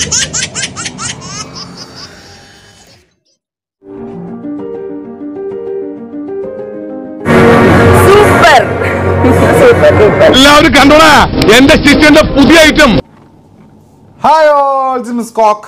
super super super എല്ലാവരും കണ്ടോടാ എന്റെ ശിഷ്യന്റെ പുതിയ ഐറ്റം ഹായ് ഓൾ മിസ് കോക്ക്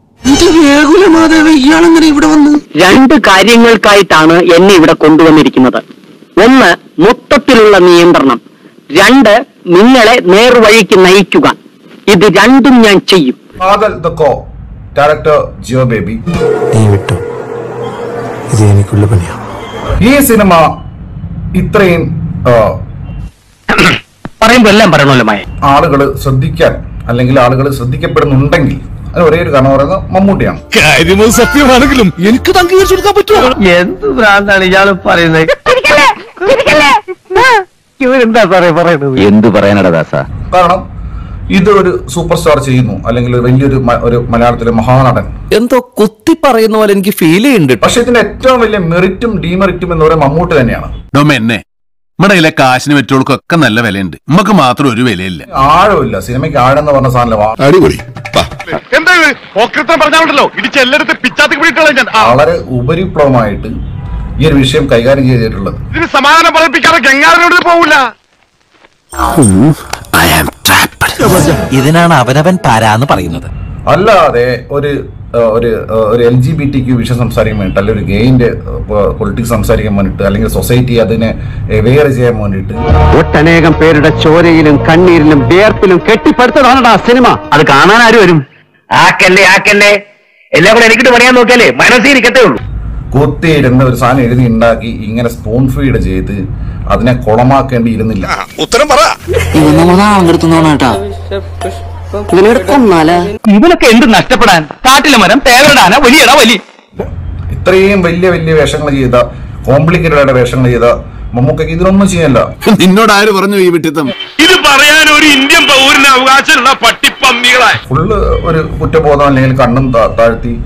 രണ്ട് കാര്യങ്ങൾക്കായിട്ടാണ് എന്നെ ഇവിടെ കൊണ്ടുവന്നിരിക്കുന്നത് ഒന്ന് മൊത്തത്തിലുള്ള നിയന്ത്രണം രണ്ട് നിങ്ങളെ നേർവഴിക്ക് നയിക്കുക ഇത് രണ്ടും ഞാൻ ചെയ്യും പാഗൽ the co director Jeo Baby നീ വിട്ടു ഇത് എനിക്കുള്ള പണിയാ ഈ സിനിമ ഇത്രയും പറയുമ്പോ എല്ലാം പറയണല്ലോ മായ ആളുകൾ ശ്രദ്ധിക്കാൻ അല്ലെങ്കിൽ ആളുകൾ ശ്രദ്ധിക്കപ്പെടുന്നുണ്ടെങ്കിൽ അതിന് ഒരേ ഒരു കാരണം പറയുന്നത് മമ്മൂട്ടിയാണ് കാര്യമത് സത്യമാണെങ്കിലും എനിക്ക് അംഗീകരിച്ചു കൊടുക്കാൻ പറ്റുമോ എന്ത് ഭ്രാന്താണ് ഇയാള് പറയുന്നത് ഇവരെന്താ സാറേ പറയണത് എന്തു പറയാനടാ ദാസ കാരണം ഇത് ഒരു സൂപ്പർ സ്റ്റാർ ചെയ്യുന്നു അല്ലെങ്കിൽ ഒരു വലിയൊരു മ- ഒരു മലയാളത്തിലെ മഹാനടൻ എന്തോ കുത്തി പറയുന്ന പോലെ എനിക്ക് ഫീൽ ചെയ്യുന്നുണ്ട് പക്ഷെ ഇതിന്റെ ഏറ്റവും വലിയ മെറിറ്റും ഡീമെറിറ്റും എന്ന് പറയുന്നത് മമ്മൂട്ടി തന്നെയാണ് എന്നെ നമ്മുടെ കയ്യിലെ കാശിന് പറ്റുകൾക്കൊക്കെ നല്ല വിലയുണ്ട് നമുക്ക് മാത്രം ഒരു വിലയില്ല ആഴമില്ല സിനിമയ്ക്ക് ആഴം എന്ന് പറഞ്ഞ സാധനമല്ല അടിപൊളി എന്താ ഓക്രത്തം പറഞ്ഞാണ്ടല്ലോ ഇടിച്ച് എല്ലായിടത്തും പിച്ചാത്തി പിടിയിട്ടുള്ള ഞാൻ ആ, വളരെ ഉപരിപ്ലവമായിട്ട് ഈ ഒരു വിഷയം കൈകാര്യം ചെയ്തിട്ടുള്ളത് ഇതിന് സമാധാനം പറയിപ്പിക്കാതെ ഗംഗാറിനോട് പോവില്ല ഇതിനാണ് അവനവൻ പാരാന്ന് പറയുന്നത് അല്ലാതെ ഒരു ഏഹ്, ഒരു ഏഹ്, ഒരു L G B T Q വിഷയം സംസാരിക്കാൻ വേണ്ടിയിട്ട് അല്ലെങ്കിൽ ഒരു ഗെയിന്റെ പൊളിറ്റിക്സ് സംസാരിക്കാൻ വേണ്ടിയിട്ട് അല്ലെങ്കിൽ സൊസൈറ്റി അതിനെ അവെയർ ചെയ്യാൻ വേണ്ടിയിട്ട് ഒട്ടനേകം പേരുടെ ചോരയിലും കണ്ണീരിലും വിയർപ്പിലും കെട്ടിപ്പടുത്തതാണടാ സിനിമ അത് കാണാൻ ആര് വരും ആക്കല്ലേ ആക്കല്ലേ എല്ലാം കൂടെ എനിക്കിട്ട് പണിയാൻ നോക്കിയാലേ മനസ്സിരിക്കത്തേ ഉള്ളൂ കുത്തിയിരുന്ന് ഒരു സാധനം എഴുതി ഉണ്ടാക്കി ഇങ്ങനെ സ്പൂൺ ഫീഡ് ചെയ്ത് അതിനെ കുളമാക്കേണ്ടിയിരുന്നില്ല ഉത്തരം പറ ഇവനൊക്കെ എന്ത് നഷ്ടപ്പെടാൻ കാട്ടിലെ മരം തേവരടാന വലിയടാ വലി ഇത്രയും വലിയ വലിയ വേഷങ്ങൾ ചെയ്ത കോംപ്ലിക്കേറ്റഡ് ആയിട്ട് വേഷങ്ങൾ ചെയ്ത മമ്മൂക്കയ്ക്ക് ഇതിനൊന്നും ചെയ്യല്ല നിന്നോട് ആര് പറഞ്ഞു ഈ വിട്ടിത്തം ഇത് പറയാൻ ഒരു ഇന്ത്യൻ പൗരന് അവകാശമുള്ള പട്ടിപ്പന്നികളെ ഫുള്ള് ഒരു കുറ്റബോധം അല്ലെങ്കിൽ കണ്ണും താ- താഴ്ത്തി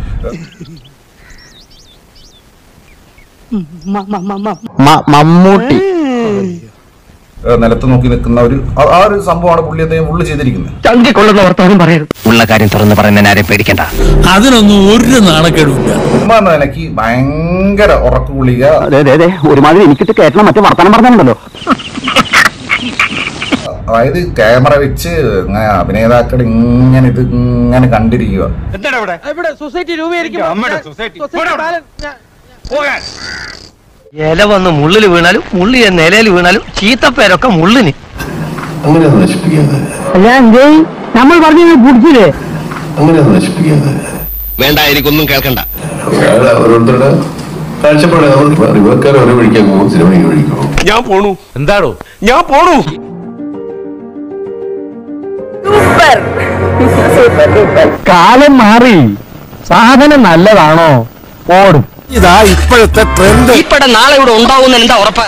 മമ്മൂട്ടി ഏഹ്, നിലത്ത് നോക്കി നിൽക്കുന്ന ഒരു ആ- ആ ഒരു സംഭവമാണ് പുള്ളി അദ്ദേഹം ഫുള്ള് ചെയ്തിരിക്കുന്നത് ചങ്കിക്കൊള്ളുന്ന വർത്തമാനം പറയരുത് ഉള്ള കാര്യം തുറന്ന് പറയുന്ന ആരെയും പേടിക്കണ്ട അതിനൊന്നും ഒരു നാണക്കേടുമില്ല ഉമ്മ എന്ന നിലയ്ക്ക് ഭയങ്കര ഉറക്കു ഗുളിക അതെ അതെ അതെ ഒരുമാതിരി എനിക്കിട്ട് കയറ്റണം മറ്റേ വർത്തമാനം പറഞ്ഞാലുണ്ടല്ലോ അതായത് ക്യാമറ വെച്ച് ഇങ്ങനെ അഭിനേതാക്കൾ ഇങ്ങനെ ഇത് ഇങ്ങനെ കണ്ടിരിക്കുക ഇല വന്ന് മുള്ളിൽ വീണാലും മുള്ളിയ നിലയിൽ വീണാലും ചീത്തപ്പേരൊക്കെ മുള്ളിന് അങ്ങനെ നശിപ്പിക്കാതെ നമ്മൾ പറഞ്ഞു കുടിച്ചില്ലേ അങ്ങനെ നശിപ്പിക്കാതെ വേണ്ട എനിക്കൊന്നും കേൾക്കണ്ട അയാള് ഓരോരുത്തരുടെ കാഴ്ചപ്പാട് നമ്മൾ റിവർക്കാർ ഓരോ വഴിക്കാൻ പോകും സിനിമയ്ക്ക് വഴിക്ക് പോകും ഞാൻ പോണു എന്താണോ ഞാൻ പോണു സൂപ്പർ സൂപ്പർ സൂപ്പർ കാലം മാറി സാധനം നല്ലതാണോ ഓടും ഇതാ ഇപ്പോഴത്തെ ട്രെൻഡ് ഈ പടം നാളെ ഇവിടെ ഉണ്ടാവുന്ന എന്താ ഉറപ്പ്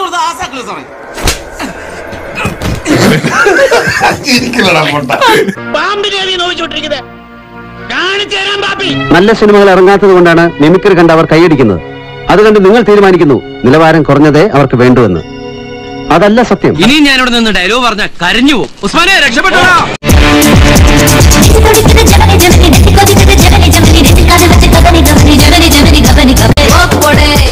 നല്ല സിനിമകൾ ഇറങ്ങാത്തത് കൊണ്ടാണ് മിമിക്രി കണ്ട് അവർ കൈയടിക്കുന്നത് അത് കണ്ട് നിങ്ങൾ തീരുമാനിക്കുന്നു നിലവാരം കുറഞ്ഞതേ അവർക്ക് വേണ്ടുവെന്ന് അതല്ല സത്യം ഇനി ഞാനിവിടെ നിന്ന് ഡയലോഗ് പറഞ്ഞ കരഞ്ഞു പോകും ഉസ്മാനെ രക്ഷപ്പെട്ടോ ജനനി ജനനി ജനനി ജനനി ജനനി ജനനി ജനനി ജനനി ജനനി ജനനി ജനനി ജനനി ജനനി ജനനി